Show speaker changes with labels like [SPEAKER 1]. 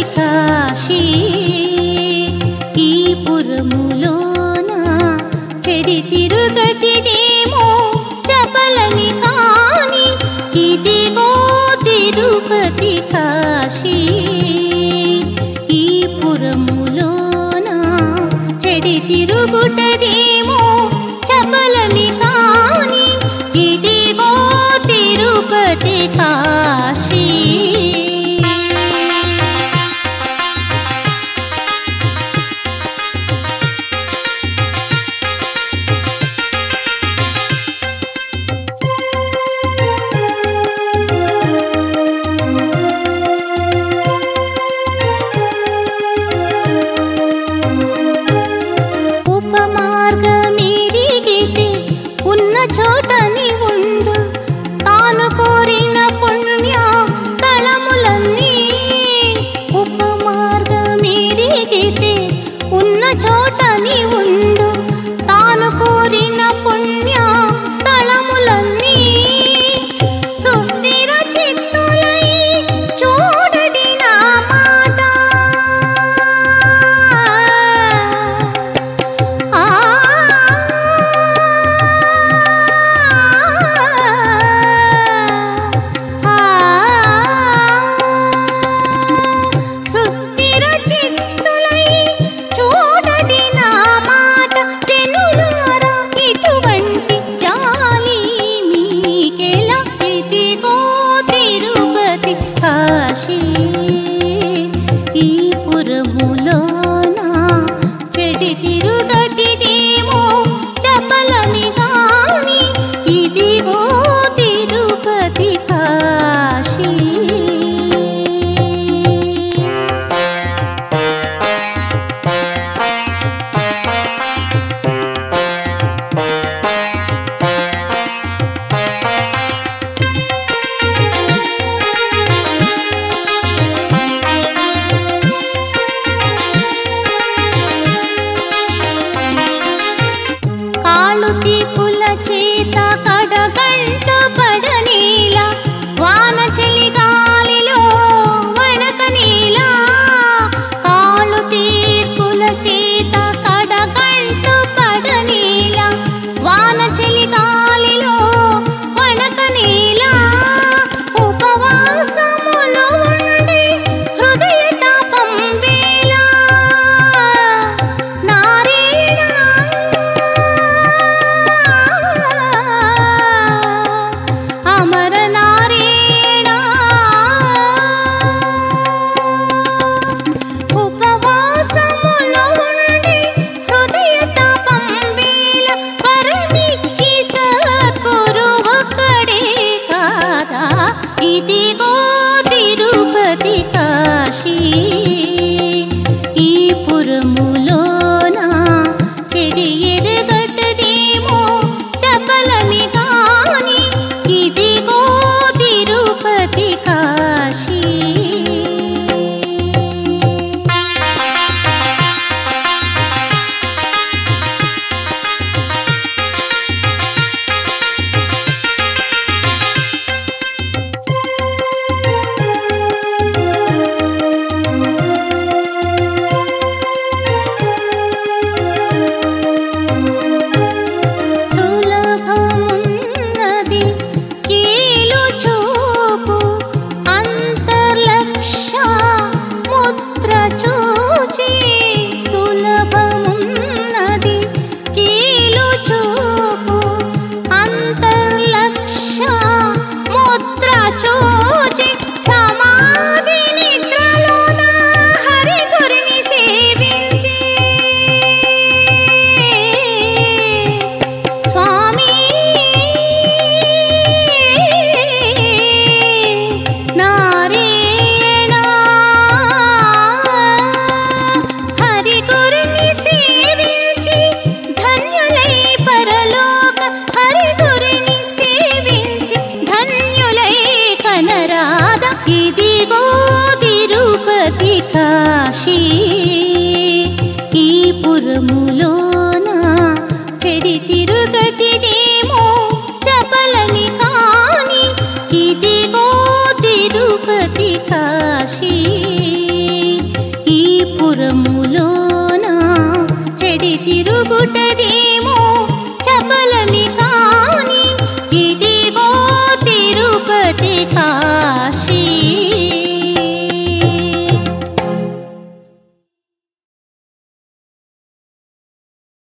[SPEAKER 1] కాశీ ఈ పురములోన చెడి తిరుగటిదేమో చపలని కాని ఇదిగో తిరుపతి కాశీ ఈ పురములోన చెడి తిరుగుటదేమో చపలమి కాని ఇదిగో తిరుపతి కాశీ ఉపమార్గమీరిగితే ఉన్న చోటని ఉండు తాను కోరిన పుణ్య స్థలములన్నీ ఉపమార్గమీరిగితే ఉన్న చోటని ఉండు తాను కోరిన పుణ్య స్థలములన్నీ సుస్థిర చిత్తులై చూడడి నా మాట ఆ సుస్థిర చిత్తులై చూడడి నా మాట జనులారా ఇటువంటి జాలి మీకెలా ఇదిగో తిరుపతి కాశీ ఈ పురములోన చెడి తిరుగటిదేమో చపలమి గాని ఇదిగో తిరుపతి కాశీ కాళ్ళు తీపుల చేత కడగంట పడనీలా వాన చలి గాలిలో వణక నీలా కాళ్ళు తీర్పుల చేత కడగంట పడనీలా వాన చలి గాలిలో వణక నీలా ఉపవాసములో ఉండి హృదయ తాపం వేలా నారాయణ అమర నారాయణ ఉపవాసములో ఉండి హృదయ తాపం వేల పరమిచ్చి సద్గురు ఒక్కడే కాదా ఇదిగో తిరుపతి కాశీ ఈ పురములోన చెడి ఎరగట్టదేమో చపలమి కాని ఇదిగో తిరుపతి కాశీ సులభమున్నది కీలు చూపు అంతర్లక్ష ముద్ర చూచి సులభమున్నది కీలు చూపు అంతర్లక్ష ముద్ర చూచి సమాధి నిద్రలోన హరి గురిని సేవించి స్వామి నారాయణ హరి గురిని సేవించి ధన్యులై పరలోక హరి గురిని సేవించి ధన్యులై కనరాద ఇదిగో తిరుపతి కాశీ ఈ పురములోన చెడి తిరుగటిదేమో చపలని కాని ఇదిగో తిరుపతి కాశీ తిరుపతి కాశీ